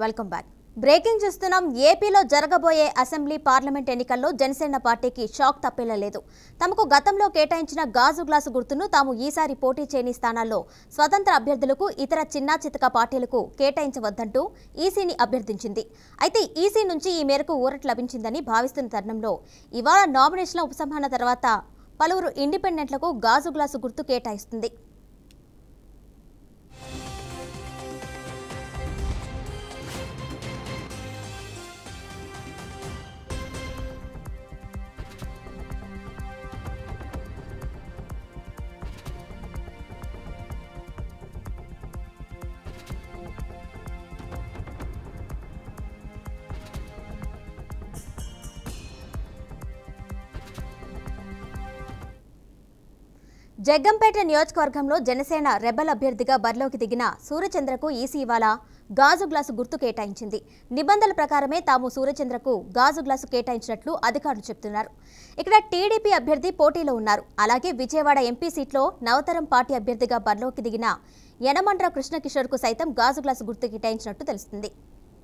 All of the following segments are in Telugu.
వెల్కమ్ బ్యాక్ బ్రేకింగ్ చూస్తున్నాం ఏపీలో జరగబోయే అసెంబ్లీ పార్లమెంట్ ఎన్నికల్లో జనసేన పార్టీకి షాక్ తప్పేలా లేదు తమకు గతంలో కేటాయించిన గాజు గ్లాసు గుర్తును తాము ఈసారి పోటీ చేయని స్థానాల్లో స్వతంత్ర అభ్యర్థులకు ఇతర చిన్నా చితక పార్టీలకు కేటాయించవద్దంటూ ఈసీని అభ్యర్థించింది అయితే ఈసీ నుంచి ఈ మేరకు ఊరట లభించిందని భావిస్తున్న తరుణంలో ఇవాళ నామినేషన్ల ఉపసంహరణ తర్వాత పలువురు ఇండిపెండెంట్లకు గాజు గ్లాసు గుర్తు కేటాయిస్తుంది జగ్గంపేట నియోజకవర్గంలో జనసేన రెబల్ అభ్యర్థిగా బరిలోకి దిగిన సూర్యచంద్రకు ఈసీ ఇవాళ గాజు గ్లాసు గుర్తు కేటాయించింది నిబంధనల ప్రకారమే తాము సూర్యచంద్రకు గాజు గ్లాసు కేటాయించినట్లు అధికారులు చెబుతున్నారు ఇక్కడ టీడీపీ అభ్యర్థి పోటీలో ఉన్నారు అలాగే విజయవాడ ఎంపీ సీట్లో నవతరం పార్టీ అభ్యర్థిగా బరిలోకి దిగిన యనమండ్ర కృష్ణకిషోర్కు సైతం గాజు గ్లాసు గుర్తు కేటాయించినట్టు తెలుస్తుంది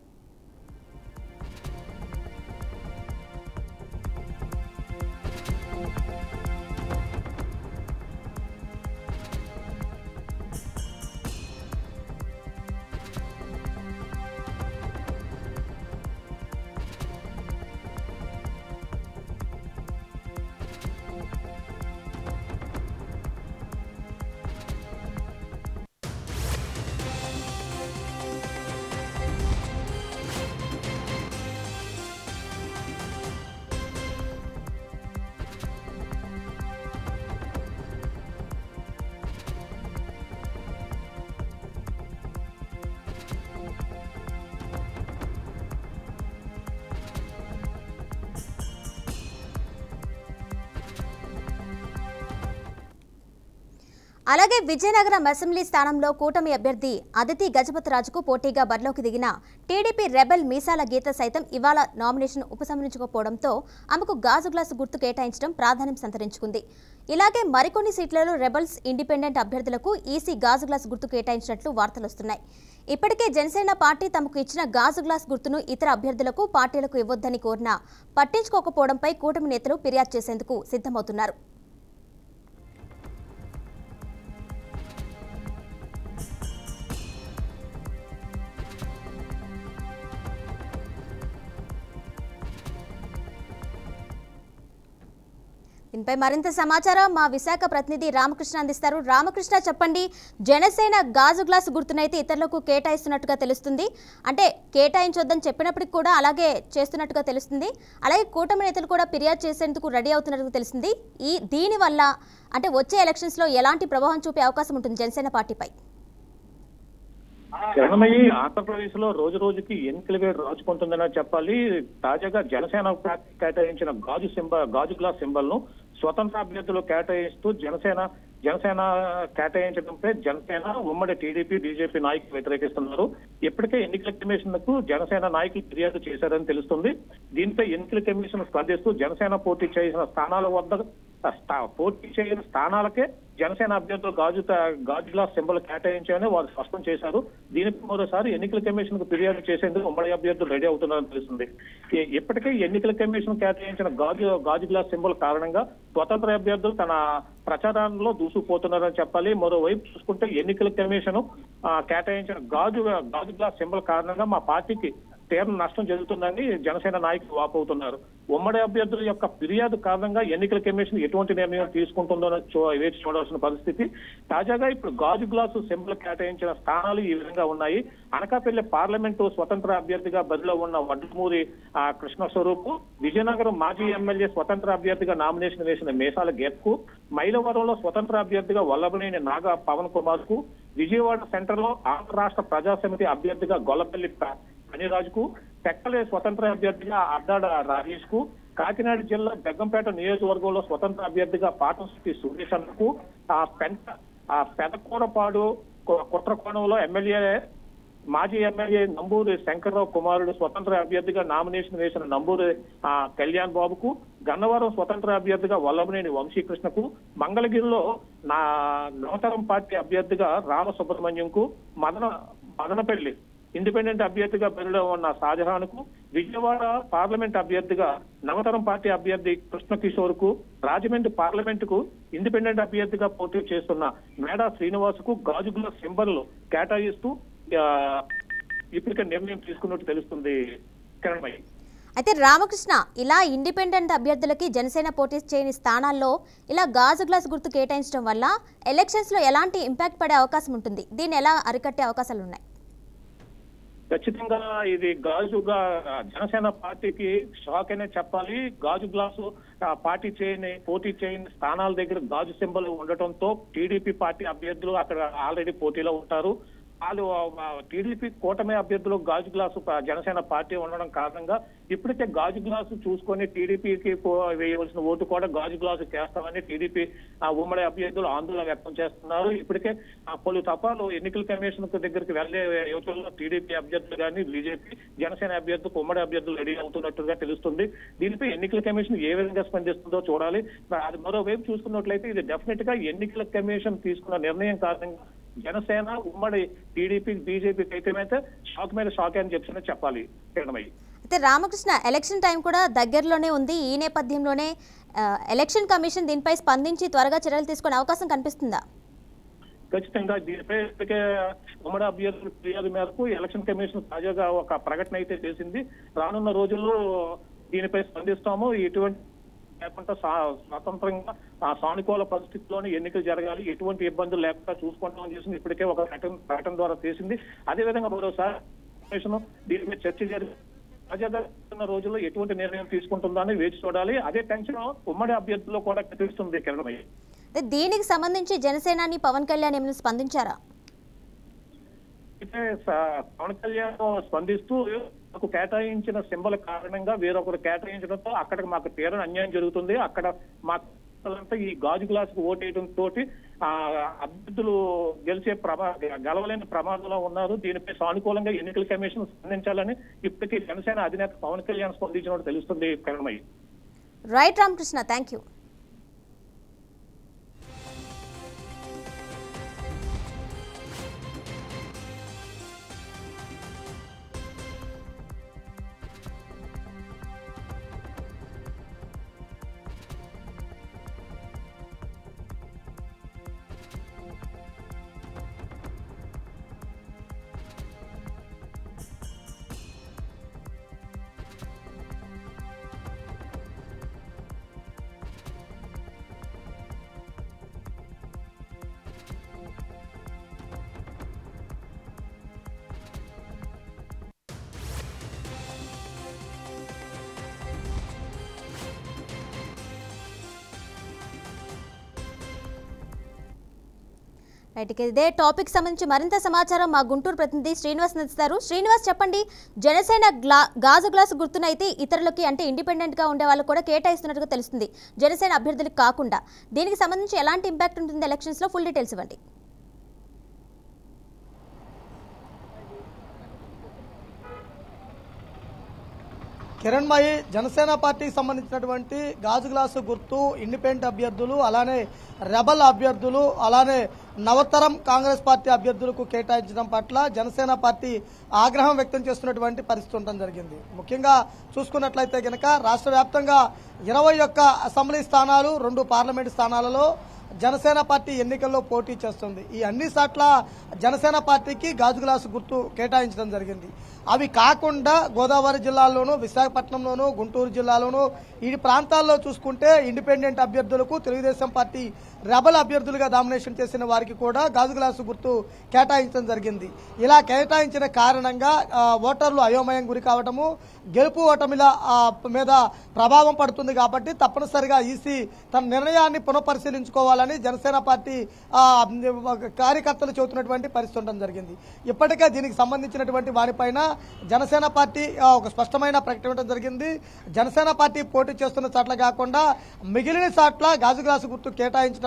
అలాగే విజయనగరం అసెంబ్లీ స్థానంలో కూటమి అభ్యర్థి అదితి గజపతిరాజుకు పోటీగా బరిలోకి దిగిన టీడీపీ రెబెల్ మీసాల గీత సైతం ఇవాళ నామినేషన్ ఉపసంహరించుకోకపోవడంతో ఆమెకు గాజు గ్లాసు గుర్తు కేటాయించడం ప్రాధాన్యం సంతరించుకుంది ఇలాగే మరికొన్ని సీట్లలో రెబల్స్ ఇండిపెండెంట్ అభ్యర్థులకు ఈసీ గాజు గ్లాసు గుర్తు కేటాయించినట్లు వార్తలు వస్తున్నాయి ఇప్పటికే జనసేన పార్టీ తమకు ఇచ్చిన గాజు గ్లాస్ గుర్తును ఇతర అభ్యర్థులకు పార్టీలకు ఇవ్వొద్దని కోరినా పట్టించుకోకపోవడంపై కూటమి నేతలు ఫిర్యాదు చేసేందుకు సిద్ధమవుతున్నారు దీనిపై మరింత సమాచారం మా విశాఖ ప్రతినిధి రామకృష్ణ అందిస్తారు రామకృష్ణ చెప్పండి జనసేన గాజు గ్లాసు గుర్తునైతే ఇతరులకు కేటాయిస్తున్నట్టుగా తెలుస్తుంది అంటే కేటాయించొద్దని చెప్పినప్పటికి కూడా అలాగే చేస్తున్నట్టుగా తెలుస్తుంది అలాగే కూటమి నేతలు కూడా ఫిర్యాదు చేసేందుకు రెడీ అవుతున్నట్టుగా తెలుస్తుంది ఈ దీనివల్ల అంటే వచ్చే ఎలక్షన్స్లో ఎలాంటి ప్రభావం చూపే అవకాశం ఉంటుంది జనసేన పార్టీపై జనమయ్యి ఆంధ్రప్రదేశ్ లో రోజు రోజుకి ఎన్నికల వేడి రాజుకుంటుందని చెప్పాలి తాజాగా జనసేన పార్టీ కేటాయించిన గాజు సింబల్ గాజు గ్లాస్ సింబల్ ను స్వతంత్ర అభ్యర్థులు కేటాయిస్తూ జనసేన జనసేన కేటాయించడంపై జనసేన ఉమ్మడి టీడీపీ బీజేపీ నాయకులు వ్యతిరేకిస్తున్నారు ఇప్పటికే ఎన్నికల కమిషన్ కు జనసేన నాయకులు ఫిర్యాదు చేశారని తెలుస్తుంది దీనిపై ఎన్నికల కమిషన్ స్పందిస్తూ జనసేన పోటీ చేసిన స్థానాల వద్ద స్థా- పోటీ చేయని స్థానాలకే జనసేన అభ్యర్థులు గాజు త- గాజు గ్లాస్ సింబల్ కేటాయించారని వారు స్పష్టం చేశారు దీనికి మరోసారి ఎన్నికల కమిషన్ కు ఫిర్యాదు చేసేందుకు ఉమ్మడి అభ్యర్థులు రెడీ అవుతున్నారని తెలుస్తుంది ఈ- ఇప్పటికే ఎన్నికల కమిషన్ కేటాయించిన గాజు గాజు గ్లాస్ సింబల్ కారణంగా స్వతంత్ర అభ్యర్థులు తన ప్రచారంలో దూసుకుపోతున్నారని చెప్పాలి మరోవైపు చూసుకుంటే ఎన్నికల కమిషన్ ఆ, కేటాయించిన గాజు గాజు గ్లాస్ సింబల్ కారణంగా మా పార్టీకి తీవ్ర నష్టం జరుగుతుందని జనసేన నాయకులు వాపోతున్నారు ఉమ్మడి అభ్యర్థుల యొక్క ఫిర్యాదు కారణంగా ఎన్నికల కమిషన్ ఎటువంటి నిర్ణయం తీసుకుంటుందో చూ- వేచి చూడాల్సిన పరిస్థితి తాజాగా ఇప్పుడు గాజు గ్లాసు సింబల్ కేటాయించిన స్థానాలు ఈ విధంగా ఉన్నాయి అనకాపల్లి పార్లమెంటు స్వతంత్ర అభ్యర్థిగా బరిలో ఉన్న వడ్లమూరి ఆ, కృష్ణ స్వరూప్ విజయనగరం మాజీ ఎమ్మెల్యే స్వతంత్ర అభ్యర్థిగా నామినేషన్ వేసిన మేసాల గెత్కు మైలవరంలో స్వతంత్ర అభ్యర్థిగా వల్లభనేని నాగ పవన్ కుమార్ కు విజయవాడ సెంటర్ లో ఆంధ్ర రాష్ట్ర ప్రజా సమితి అభ్యర్థిగా గొల్లపల్లి ప- ఫణిరాజుకు తెక్కలే స్వతంత్ర అభ్యర్థిగా అడ్డాడ రాజేష్ కు కాకినాడ జిల్లా జగ్గంపేట నియోజకవర్గంలో స్వతంత్ర అభ్యర్థిగా పాటంశెట్టి సురేషన్కు ఆ పెంట ఆ పెదకూరపాడు కు- కుట్రకోణంలో ఎమ్మెల్యే మాజీ ఎమ్మెల్యే నంబూరి శంకర్రావు కుమారుడు స్వతంత్ర అభ్యర్థిగా నామినేషన్ వేసిన నంబూరి ఆ, కళ్యాణ్ బాబుకు గన్నవరం స్వతంత్ర అభ్యర్థిగా వల్లభనేని వంశీకృష్ణకు మంగళగిరిలో నా నవతరం పార్టీ అభ్యర్థిగా రామ సుబ్రహ్మణ్యంకు మదన మదనపల్లి ఇండిపెండెంట్ అభ్యర్థిగా బరిలో ఉన్న షాజహాన్ కు విజయవాడ పార్లమెంట్ అభ్యర్థిగా నవతరం పార్టీ అభ్యర్థి కృష్ణ కిషోర్ కు రాజమండ్రి పార్లమెంట్ కు ఇండిపెండెంట్ అభ్యర్థిగా పోటీ చేస్తున్న మేడా శ్రీనివాస్ కు గాజుగుల సింబల్ కేటాయిస్తూ ఆ, ఇప్పటికే నిర్ణయం తీసుకున్నట్టు తెలుస్తుంది కిరణ్మయ్య అయితే రామకృష్ణ ఇలా ఇండిపెండెంట్ అభ్యర్థులకి జనసేన పోటీ చేయని స్థానాల్లో ఇలా గాజు గ్లాస్ గుర్తు కేటాయించడం వల్ల ఎలక్షన్స్లో ఎలాంటి ఇంపాక్ట్ పడే అవకాశం ఉంటుంది దీన్ని ఎలా అరికట్టే అవకాశాలు ఉన్నాయి ఖచ్చితంగా ఇది గాజుగా జనసేన పార్టీకి షాక్ అనే చెప్పాలి గాజు గ్లాసు ఆ, పార్టీ చేయని పోటీ చేయని స్థానాల దగ్గర గాజు సింబల్ ఉండటంతో టీడీపీ పార్టీ అభ్యర్థులు అక్కడ ఆల్రెడీ పోటీలో ఉంటారు వాళ్ళు టీడీపీ కూటమి అభ్యర్థులు గాజు గ్లాసు ప- జనసేన పార్టీ ఉండడం కారణంగా ఇప్పటికే గాజు గ్లాసు చూసుకొని టీడీపీకి వేయవలసిన ఓటు కూడా గాజు గ్లాసు చేస్తామని టీడీపీ ఆ ఉమ్మడి అభ్యర్థులు ఆందోళన వ్యక్తం చేస్తున్నారు ఇప్పటికే ఆ పలు తపాలు ఎన్నికల కమిషన్ దగ్గరికి వెళ్లే యువతల్లో టీడీపీ అభ్యర్థులు కానీ బీజేపీ జనసేన అభ్యర్థులకు ఉమ్మడి అభ్యర్థులు రెడీ అవుతున్నట్టుగా తెలుస్తుంది దీనిపై ఎన్నికల కమిషన్ ఏ విధంగా స్పందిస్తుందో చూడాలి మరి అది మరోవైపు చూసుకున్నట్లయితే ఇది డెఫినెట్ గా ఎన్నికల కమిషన్ తీసుకున్న నిర్ణయం కారణంగా జనసేన ఉమ్మడి టీడీపీ బీజేపీకి అయితే షాక్ మీద షాక్ అని చెప్పి చెప్పాలి కిరణమయ్యి అయితే రామకృష్ణ ఎలక్షన్ టైం కూడా దగ్గరలోనే ఉంది ఈ నేపథ్యంలోనే ఆ, ఎలక్షన్ కమిషన్ దీనిపై స్పందించి త్వరగా చర్యలు తీసుకునే అవకాశం కనిపిస్తుందా ఖచ్చితంగా దీనిపై ఇప్పటికే ఉమ్మడి అభ్యర్థుల ఫిర్యాదు మేరకు ఎలక్షన్ కమిషన్ తాజాగా ఒక ప్రకటన అయితే చేసింది రానున్న రోజుల్లో దీనిపై స్పందిస్తాము ఎటువంటి లేకుండా సా- స్వతంత్రంగా ఆ సానుకూల పరిస్థితిలోనే ఎన్నికలు జరగాలి ఎటువంటి ఇబ్బందులు లేకుండా చూసుకుంటామని చేసింది ఇప్పటికే ఒక ప్రకటన ప్రకటన ద్వారా చేసింది అదేవిధంగా మరోసారి కమిషన్ దీని మీద చర్చ జరిగి తాజాగా ఉన్న రోజుల్లో ఎటువంటి నిర్ణయం తీసుకుంటుందో అని వేచి చూడాలి అదే టెన్షన్ ఉమ్మడి అభ్యర్థుల్లో కూడా కనిపిస్తుంది కిరణమయ్య అయితే దీనికి సంబంధించి జనసేనాని పవన్ కళ్యాణ్ ఏమైనా స్పందించారా అయితే స- పవన్ కళ్యాణ్ స్పందిస్తూ మాకు కేటాయించిన సింబల్ కారణంగా వేరొకరు కేటాయించడంతో అక్కడ మాకు తీరని అన్యాయం జరుగుతుంది అక్కడ మా అంతా ఈ గాజు గ్లాస్ కు ఓటేయడం తోటి ఆ అభ్యర్థులు గెలిచే ప్రమా గెలవలేని ప్రమాదంలో ఉన్నారు దీనిపై సానుకూలంగా ఎన్నికల కమిషన్ స్పందించాలని ఇప్పటికీ జనసేన అధినేత పవన్ కళ్యాణ్ స్పందించినట్టు తెలుస్తుంది కరణమయ్య right Ramakrishna thank you right ఇక ఇదే టాపిక్ సంబంధించి మరింత సమాచారం మా గుంటూరు ప్రతినిధి శ్రీనివాస్ అందిస్తారు శ్రీనివాస్ చెప్పండి జనసేన గ్లా గాజు గ్లాసు గుర్తునైతే ఇతరులకి అంటే ఇండిపెండెంట్ గా ఉండే వాళ్ళు కూడా కేటాయిస్తున్నట్టుగా తెలుస్తుంది జనసేన అభ్యర్థులకు కాకుండా దీనికి సంబంధించి ఎలాంటి ఇంపాక్ట్ ఉంటుంది ఎలక్షన్స్ లో ఫుల్ డీటెయిల్స్ ఇవ్వండి కిరణ్మయి జనసేన పార్టీకి సంబంధించినటువంటి గాజు గ్లాసు గుర్తు ఇండిపెండెంట్ అభ్యర్థులు అలానే రెబల్ అభ్యర్థులు అలానే నవతరం కాంగ్రెస్ పార్టీ అభ్యర్థులకు కేటాయించడం పట్ల జనసేన పార్టీ ఆగ్రహం వ్యక్తం చేస్తున్నటువంటి పరిస్థితి ఉండడం జరిగింది ముఖ్యంగా చూసుకున్నట్లయితే గనక రాష్ట్ర వ్యాప్తంగా ఇరవై ఒక్క అసెంబ్లీ స్థానాలు రెండు పార్లమెంటు స్థానాలలో జనసేన పార్టీ ఎన్నికల్లో పోటీ చేస్తుంది ఈ అన్ని సాట్ల జనసేన పార్టీకి గాజు గ్లాసు గుర్తు కేటాయించడం జరిగింది అవి కాకుండా గోదావరి జిల్లాలోను విశాఖపట్నంలోను గుంటూరు జిల్లాలోను ఈ ప్రాంతాల్లో చూసుకుంటే ఇండిపెండెంట్ అభ్యర్థులకు తెలుగుదేశం పార్టీ రెబల్ అభ్యర్థులుగా నామినేషన్ చేసిన వారికి కూడా గాజు గ్లాసు గుర్తు కేటాయించడం జరిగింది ఇలా కేటాయించిన కారణంగా ఆ, ఓటర్లు అయోమయం గురి కావటము గెలుపు ఓటమిల ఆ, మీద ప్రభావం పడుతుంది కాబట్టి తప్పనిసరిగా ఈసీ తన నిర్ణయాన్ని పునఃపరిశీలించుకోవాలని జనసేన పార్టీ ఆ, కార్యకర్తలు చెబుతున్నటువంటి పరిస్థితి ఉండడం జరిగింది ఇప్పటికే దీనికి సంబంధించినటువంటి వారిపైన జనసేన పార్టీ ఆ, ఒక స్పష్టమైన ప్రకటన ఇవ్వడం జరిగింది జనసేన పార్టీ పోటీ చేస్తున్న చోట్ల కాకుండా మిగిలిన చోట్ల గాజు గ్లాసు గుర్తు కేటాయించడం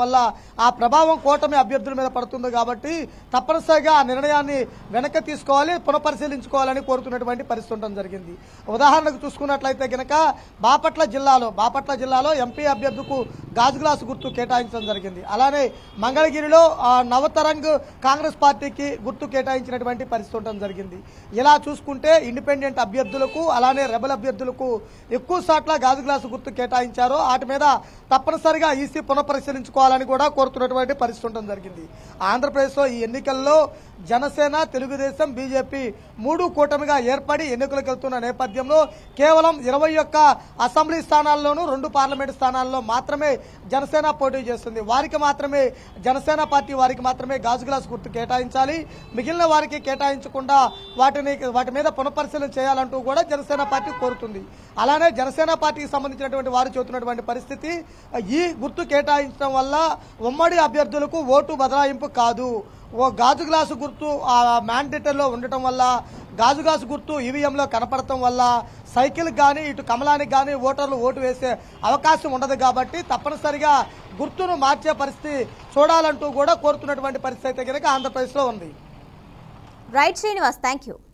వల్ల ఆ ప్రభావం కూటమి అభ్యర్థుల మీద పడుతుంది కాబట్టి తప్పనిసరిగా ఆ నిర్ణయాన్ని వెనక్కి తీసుకోవాలి పునఃపరిశీలించుకోవాలని కోరుతున్నటువంటి పరిస్థితి ఉండడం జరిగింది ఉదాహరణకు చూసుకున్నట్లయితే గనక బాపట్ల జిల్లాలో బాపట్ల జిల్లాలో ఎంపీ అభ్యర్థులకు గాజు గ్లాసు గుర్తు కేటాయించడం జరిగింది అలానే మంగళగిరిలో ఆ, నవతరంగ్ కాంగ్రెస్ పార్టీకి గుర్తు కేటాయించినటువంటి పరిస్థితి ఉండడం జరిగింది ఇలా చూసుకుంటే ఇండిపెండెంట్ అభ్యర్థులకు అలానే రెబల్ అభ్యర్థులకు ఎక్కువ సాట్ల గాజు గ్లాసు గుర్తు కేటాయించారు వాటి మీద తప్పనిసరిగా ఈసీ పునఃపరిశీలించుకోవాలని కూడా కోరుతున్నటువంటి పరిస్థితి ఉండడం జరిగింది ఆంధ్రప్రదేశ్లో ఈ ఎన్నికల్లో జనసేన తెలుగుదేశం బీజేపీ మూడు కూటమిగా ఏర్పడి ఎన్నికలకు వెళ్తున్న నేపథ్యంలో కేవలం ఇరవై ఒక్క అసెంబ్లీ స్థానాల్లోనూ రెండు పార్లమెంటు స్థానాల్లో మాత్రమే జనసేన పోటీ చేస్తుంది వారికి మాత్రమే జనసేన పార్టీ వారికి మాత్రమే గాజు గ్లాస్ గుర్తు కేటాయించాలి మిగిలిన వారికి కేటాయించకుండా వాటిని వాటి మీద పునఃపరిశీలన చేయాలంటూ కూడా జనసేన పార్టీ కోరుతుంది అలానే జనసేన పార్టీకి సంబంధించినటువంటి వారు చెబుతున్నటువంటి పరిస్థితి ఈ గుర్తు కేటాయించడం వల్ల ఉమ్మడి అభ్యర్థులకు ఓటు బదలాయింపు కాదు ఓ గాజు గ్లాసు గుర్తు ఆ మ్యాండేటర్లో ఉండటం వల్ల గాజు గ్లాసు గుర్తు ఈవీఎంలో కనపడటం వల్ల సైకిల్ కానీ ఇటు కమలానికి కానీ ఓటర్లు ఓటు వేసే అవకాశం ఉండదు కాబట్టి తప్పనిసరిగా గుర్తును మార్చే పరిస్థితి చూడాలంటూ కూడా కోరుతున్నటువంటి పరిస్థితి అయితే కనుక ఆంధ్రప్రదేశ్లో ఉంది రైట్ శ్రీనివాస్ థ్యాంక్ యూ